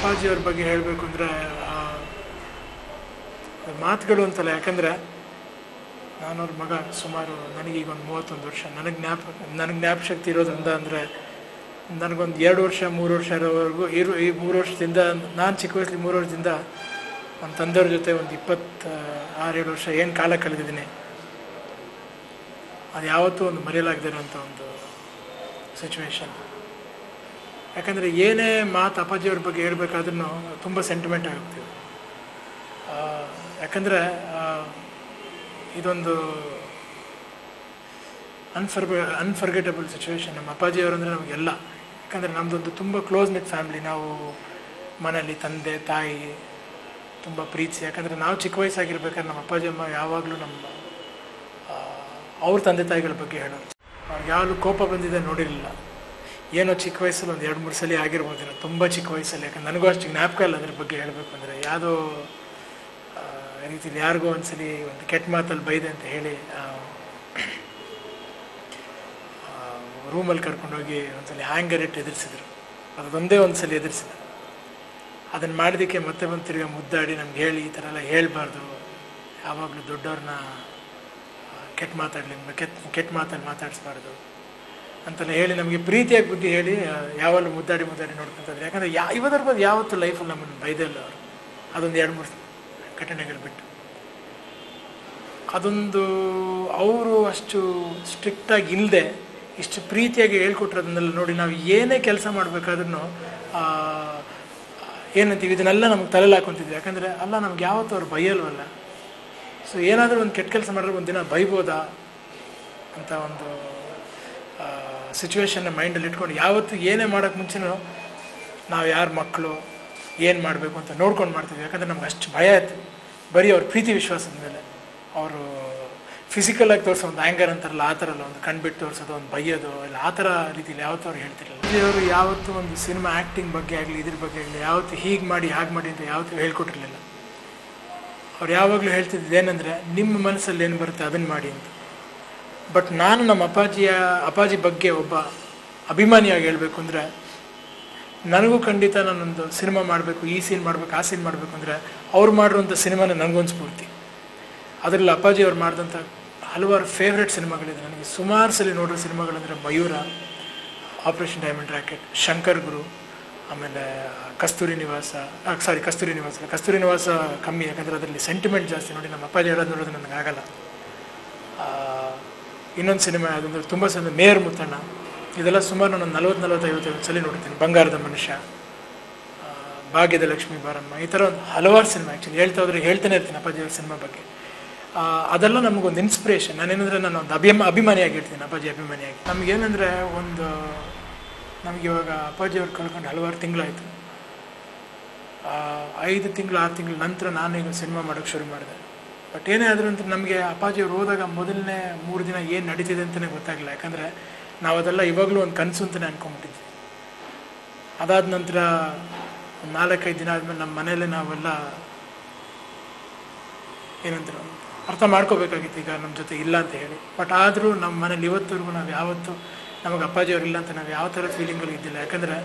ಅಪ್ಪಾಜಿಯವ್ರ ಬಗ್ಗೆ ಹೇಳಬೇಕು ಅಂದರೆ ಮಾತುಗಳು ಅಂತಲ್ಲ ಯಾಕಂದರೆ ನಾನು ಅವ್ರ ಮಗ ಸುಮಾರು ನನಗೀಗ ಒಂದು ಮೂವತ್ತೊಂದು ವರ್ಷ ನನಗೆ ಜ್ಞಾಪ ನನಗೆ ಜ್ಞಾಪಶಕ್ತಿ ಇರೋದ್ರಿಂದ ಅಂದರೆ ನನಗೊಂದು ಎರಡು ವರ್ಷ ಮೂರು ವರ್ಷ ಇರೋವರೆಗೂ ಇರು ಈ ಮೂರು ವರ್ಷದಿಂದ ನಾನು ಚಿಕ್ಕ ವಯಸ್ಸಲ್ಲಿ ಮೂರು ವರ್ಷದಿಂದ ನಮ್ಮ ತಂದೆಯವ್ರ ಜೊತೆ ಒಂದು ಇಪ್ಪತ್ತು ಆರೇಳು ವರ್ಷ ಏನು ಕಾಲ ಕಳೆದಿದ್ದೀನಿ ಅದು ಯಾವತ್ತೂ ಒಂದು ಮರೆಯಲಾಗದಿರೋಂಥ ಒಂದು ಸಿಚುವೇಶನ್ ಯಾಕಂದರೆ ಏನೇ ಮಾತು ಅಪ್ಪಾಜಿಯವ್ರ ಬಗ್ಗೆ ಹೇಳ್ಬೇಕಾದ್ರೂ ತುಂಬ ಸೆಂಟಿಮೆಂಟ್ ಆಗುತ್ತೆ ಆ, ಯಾಕಂದರೆ ಆ, ಇದೊಂದು ಅನ್ಫರ್ಬ ಅನ್ಫರ್ಗೆಟಬಲ್ ಸಿಚುವೇಶನ್ ನಮ್ಮ ಅಪ್ಪಾಜಿಯವರು ಅಂದರೆ ನಮಗೆಲ್ಲ ಯಾಕಂದರೆ ನಮ್ಮದೊಂದು ತುಂಬ ಕ್ಲೋಸ್ ನೆಟ್ ಫ್ಯಾಮ್ಲಿ ನಾವು ಮನೇಲಿ ತಂದೆ ತಾಯಿ ತುಂಬ ಪ್ರೀತಿ ಯಾಕಂದರೆ ನಾವು ಚಿಕ್ಕ ವಯಸ್ಸಾಗಿರ್ಬೇಕಾದ್ರೆ ನಮ್ಮ ಅಪ್ಪಾಜಿ ಅಮ್ಮ ಯಾವಾಗಲೂ ನಮ್ಮ ಆ, ಅವ್ರ ತಂದೆ ತಾಯಿಗಳ ಬಗ್ಗೆ ಹೇಳೋದು ಅವ್ರಿಗೆ ಯಾವಾಗಲೂ ಕೋಪ ಬಂದಿದೆ ನೋಡಿರಲಿಲ್ಲ ಏನೋ ಚಿಕ್ಕ ವಯಸ್ಸಲ್ಲಿ ಒಂದು ಎರಡು ಮೂರು ಸಲ ಆಗಿರ್ಬೋದೇನೋ ತುಂಬ ಚಿಕ್ಕ ವಯಸ್ಸಲ್ಲಿ ಯಾಕಂದ್ರೆ ನನಗೂ ಅಷ್ಟು ಜ್ಞಾಪಕ ಇಲ್ಲ ಅದ್ರ ಬಗ್ಗೆ ಹೇಳಬೇಕು ಅಂದರೆ ಯಾವುದೋ ಆ, ರೀತಿಲಿ ಯಾರಿಗೋ ಒಂದ್ಸಲಿ ಒಂದು ಕೆಟ್ಟ ಮಾತಲ್ಲಿ ಬೈದೆ ಅಂತ ಹೇಳಿ ರೂಮಲ್ಲಿ ಕರ್ಕೊಂಡೋಗಿ ಒಂದ್ಸಲಿ ಹ್ಯಾಂಗರ್ ಇಟ್ಟು ಎದುರಿಸಿದ್ರು ಅದೊಂದೇ ಒಂದ್ಸಲಿ ಎದುರಿಸಿದ್ರು ಅದನ್ನು ಮಾಡಿದ್ದಕ್ಕೆ ಮತ್ತೆ ಬಂದು ತಿರ್ಗಾ ಮುದ್ದಾಡಿ ನಮ್ಗೆ ಹೇಳಿ ಈ ಥರ ಎಲ್ಲ ಹೇಳಬಾರ್ದು ಯಾವಾಗಲೂ ದೊಡ್ಡವ್ರನ್ನ ಆ, ಕೆಟ್ಟ ಮಾತಾಡಲಿ ಕೆಟ್ಟ ಕೆಟ್ಟ ಮಾತಲ್ಲಿ ಮಾತಾಡಿಸ್ಬಾರ್ದು ಅಂತೆಲ್ಲ ಹೇಳಿ ನಮಗೆ ಪ್ರೀತಿಯಾಗಿ ಬುದ್ಧಿ ಹೇಳಿ ಆ, ಯಾವಾಗಲೂ ಮುದ್ದಾಡಿ ಮುದ್ದಾಡಿ ನೋಡ್ಕೊಂತಾರೆ ಯಾಕಂದರೆ ಯಾ ಇವತ್ತರ ಬಗ್ಗೆ ಯಾವತ್ತೂ ಲೈಫಲ್ಲಿ ನಮ್ಮನ್ನು ಬೈದಿಲ್ಲ ಅವರು ಅದೊಂದು ಎರಡು ಮೂರು ಘಟನೆಗಳು ಬಿಟ್ಟು ಅದೊಂದು ಅವರು ಅಷ್ಟು ಸ್ಟ್ರಿಕ್ಟಾಗಿ ಇಲ್ಲದೆ ಇಷ್ಟು ಪ್ರೀತಿಯಾಗಿ ಹೇಳ್ಕೊಟ್ಟಿರೋದನ್ನೆಲ್ಲ ನೋಡಿ ನಾವು ಏನೇ ಕೆಲಸ ಮಾಡಬೇಕಾದ್ರೂ ಏನಂತೀವಿ ಇದನ್ನೆಲ್ಲ ನಮ್ಗೆ ತಲೆಯಲ್ಲಿ ಹಾಕೊತಿದ್ವಿ ಯಾಕಂದರೆ ಅಲ್ಲ ನಮ್ಗೆ ಯಾವತ್ತೂ ಅವ್ರು ಬೈಯಲ್ವಲ್ಲ ಸೊ ಏನಾದರೂ ಒಂದು ಕೆಟ್ಟ ಕೆಲಸ ಮಾಡಿದ್ರೆ ಒಂದು ದಿನ ಬೈಬೋದಾ ಅಂತ ಒಂದು ಸಿಚುವೇಶನ್ನ ಮೈಂಡಲ್ಲಿ ಇಟ್ಕೊಂಡು ಯಾವತ್ತು ಏನೇ ಮಾಡೋಕ್ಕೆ ಮುಂಚೆನೂ ನಾವು ಯಾರ ಮಕ್ಕಳು ಏನು ಮಾಡಬೇಕು ಅಂತ ನೋಡ್ಕೊಂಡು ಮಾಡ್ತೀವಿ ಯಾಕಂದರೆ ನಮ್ಗೆ ಅಷ್ಟು ಭಯ ಆಯ್ತು ಬರೀ ಅವ್ರ ಪ್ರೀತಿ ವಿಶ್ವಾಸದ ಮೇಲೆ ಅವರು ಫಿಸಿಕಲಾಗಿ ತೋರಿಸೋ ಒಂದು ಆ್ಯಂಗರ್ ಅಂತಾರಲ್ಲ ಆ ಥರ ಅಲ್ಲ ಒಂದು ಕಣ್ಬಿಟ್ಟು ತೋರಿಸೋದು ಒಂದು ಬೈಯೋದು ಇಲ್ಲ ಆ ಥರ ರೀತಿಯಲ್ಲಿ ಯಾವತ್ತೂ ಅವ್ರು ಹೇಳ್ತಿರಲಿಲ್ಲ ಅವರು ಯಾವತ್ತೂ ಒಂದು ಸಿನಿಮಾ ಆ್ಯಕ್ಟಿಂಗ್ ಬಗ್ಗೆ ಆಗಲಿ ಇದ್ರ ಬಗ್ಗೆ ಆಗಲಿ ಯಾವತ್ತೂ ಹೀಗೆ ಮಾಡಿ ಹಾಗೆ ಮಾಡಿ ಅಂತ ಯಾವತ್ತೂ ಹೇಳ್ಕೊಟ್ಟಿರಲಿಲ್ಲ ಅವ್ರು ಯಾವಾಗಲೂ ಹೇಳ್ತಿದ್ದು ಏನಂದರೆ ನಿಮ್ಮ ಮನಸ್ಸಲ್ಲಿ ಏನು ಬರುತ್ತೆ ಅದನ್ನು ಮಾಡಿ ಅಂತ ಬಟ್ ನಾನು ನಮ್ಮ ಅಪ್ಪಾಜಿಯ ಅಪ್ಪಾಜಿ ಬಗ್ಗೆ ಒಬ್ಬ ಅಭಿಮಾನಿಯಾಗಿ ಹೇಳಬೇಕು ಅಂದರೆ ನನಗೂ ಖಂಡಿತ ನಾನೊಂದು ಸಿನಿಮಾ ಮಾಡಬೇಕು ಈ ಸೀನ್ ಮಾಡಬೇಕು ಆ ಸೀನ್ ಮಾಡಬೇಕು ಅಂದರೆ ಅವ್ರು ಮಾಡಿರೋಂಥ ಸಿನಿಮಾನ ನನಗೊಂದು ಸ್ಫೂರ್ತಿ ಅದರಲ್ಲಿ ಅಪ್ಪಾಜಿ ಅವ್ರು ಮಾಡಿದಂಥ ಹಲವಾರು ಫೇವ್ರೆಟ್ ಸಿನಿಮಾಗಳಿದೆ ನನಗೆ ಸುಮಾರು ಸಲ ನೋಡೋ ಸಿನಿಮಾಗಳಂದರೆ Mayura operation diamond racket Shankar Guru ಆಮೇಲೆ ಕಸ್ತೂರಿ ನಿವಾಸ ಸಾರಿ ಕಸ್ತೂರಿ ನಿವಾಸ ಅಲ್ಲ, ಕಸ್ತೂರಿ ನಿವಾಸ ಕಮ್ಮಿ ಯಾಕಂದರೆ ಅದರಲ್ಲಿ ಸೆಂಟಿಮೆಂಟ್ ಜಾಸ್ತಿ ನೋಡಿ ನಮ್ಮ ಅಪ್ಪಾಜಿ ಹೇಳೋದು ನೋಡೋದು ನನಗಾಗಲ್ಲ ಇನ್ನೊಂದು ಸಿನಿಮಾ ಯಾವುದಂದ್ರೆ ತುಂಬ ಸಲ ಮೇಯರ್ ಮುತ್ತಣ್ಣ ಇದೆಲ್ಲ ಸುಮಾರು ನಾನು ನಲ್ವತ್ತು ನಲ್ವತ್ತು ಐವತ್ತೈದು ಸಲ ನೋಡ್ತೀನಿ ಬಂಗಾರದ ಮನುಷ್ಯ ಆ, ಭಾಗ್ಯದ ಲಕ್ಷ್ಮೀ ಬಾರಮ್ಮ ಈ ಥರ ಒಂದು ಹಲವಾರು ಸಿನಿಮಾ ಆ್ಯಕ್ಚುಲಿ ಹೇಳ್ತಾ ಹೋದ್ರೆ ಹೇಳ್ತಾನೆ ಇರ್ತೀನಿ ಅಪ್ಪಾಜಿ ಅವ್ರ ಸಿನಿಮಾ ಬಗ್ಗೆ ಆ, ಅದೆಲ್ಲ ನಮಗೊಂದು ಇನ್ಸ್ಪಿರೇಷನ್ ನಾನೇನಂದರೆ ನಾನು ಒಂದು ಅಭಿಮ ಅಭಿಮಾನಿಯಾಗಿ ಇರ್ತೀನಿ ಅಪ್ಪಾಜಿ ಅಭಿಮಾನಿಯಾಗಿ ನಮಗೇನೆಂದರೆ ಒಂದು ನಮಗೆ ಇವಾಗ ಅಪ್ಪಾಜಿ ಅವ್ರು ಕಳ್ಕೊಂಡು ಹಲವಾರು ತಿಂಗಳಾಯಿತು ಐದು ತಿಂಗಳು ಆರು ತಿಂಗಳ ನಂತರ ನಾನು ಈಗ ಸಿನಿಮಾ ಮಾಡೋಕ್ಕೆ ಶುರು ಮಾಡಿದೆ ಬಟ್ ಏನೇ ಆದರೂ ಅಂತ ನಮಗೆ ಅಪ್ಪಾಜಿ ಅವ್ರು ಹೋದಾಗ ಮೊದಲನೇ ಮೂರು ದಿನ ಏನು ನಡೀತಿದೆ ಅಂತಲೇ ಗೊತ್ತಾಗಲಿಲ್ಲ ಯಾಕಂದರೆ ನಾವು ಅದೆಲ್ಲ ಇವಾಗಲೂ ಒಂದು ಕನಸು ಅಂತಲೇ ಅನ್ಕೊಂಬಿಟ್ಟಿದ್ವಿ ಅದಾದ ನಂತರ ಒಂದು ನಾಲ್ಕೈದು ದಿನ ಆದಮೇಲೆ ನಮ್ಮ ಮನೇಲೆ ನಾವೆಲ್ಲ ಏನಂತಾರೆ ಅರ್ಥ ಮಾಡ್ಕೋಬೇಕಾಗಿತ್ತು ಈಗ ನಮ್ಮ ಜೊತೆ ಇಲ್ಲ ಅಂತ ಹೇಳಿ ಬಟ್ ಆದರೂ ನಮ್ಮ ಮನೇಲಿ ಇವತ್ತವರೆಗೂ ನಾವು ಯಾವತ್ತೂ ನಮಗೆ ಅಪ್ಪಾಜಿ ಅವ್ರು ಇಲ್ಲ ಅಂತ ನಾವು ಯಾವ ಥರ ಫೀಲಿಂಗಲ್ಲಿ ಇದ್ದಿಲ್ಲ ಯಾಕಂದರೆ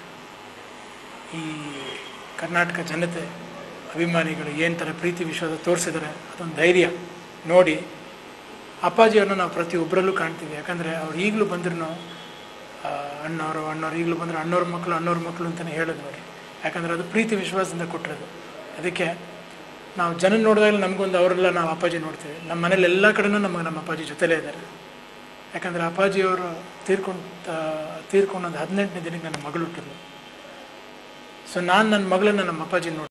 ಈ ಕರ್ನಾಟಕ ಜನತೆ ಅಭಿಮಾನಿಗಳು ಏನು ಥರ ಪ್ರೀತಿ ವಿಶ್ವಾಸ ತೋರಿಸಿದ್ದಾರೆ ಅದೊಂದು ಧೈರ್ಯ ನೋಡಿ ಅಪ್ಪಾಜಿಯವ್ರನ್ನ ನಾವು ಪ್ರತಿಯೊಬ್ಬರಲ್ಲೂ ಕಾಣ್ತೀವಿ ಯಾಕಂದರೆ ಅವ್ರು ಈಗಲೂ ಬಂದ್ರೂ ಅಣ್ಣವರು ಅಣ್ಣವ್ರು ಈಗಲೂ ಬಂದರೆ ಅಣ್ಣವ್ರ ಮಕ್ಕಳು ಅಣ್ಣವ್ರ ಮಕ್ಕಳು ಅಂತಲೇ ಹೇಳೋದು ನೋಡಿ ಯಾಕಂದರೆ ಅದು ಪ್ರೀತಿ ವಿಶ್ವಾಸದಿಂದ ಕೊಟ್ಟಿರೋದು ಅದಕ್ಕೆ ನಾವು ಜನ ನೋಡಿದಾಗ ನಮಗೊಂದು ಅವರೆಲ್ಲ ನಾವು ಅಪ್ಪಾಜಿ ನೋಡ್ತೀವಿ ನಮ್ಮ ಮನೇಲಿ ಎಲ್ಲ ಕಡೆನೂ ನಮಗೆ ನಮ್ಮ ಅಪ್ಪಾಜಿ ಜೊತೆಲೇ ಇದ್ದಾರೆ ಯಾಕಂದರೆ ಅಪ್ಪಾಜಿಯವರು ತೀರ್ಕೊಂಡು ತೀರ್ಕೊಂಡು ಒಂದು ಹದಿನೆಂಟನೇ ದಿನಕ್ಕೆ ನನ್ನ ಮಗಳು ಹುಟ್ಟಿದ್ಲು ಸೊ ನಾನು ನನ್ನ ಮಗಳನ್ನ ನಮ್ಮ ಅಪ್ಪಾಜಿ ನೋಡಿ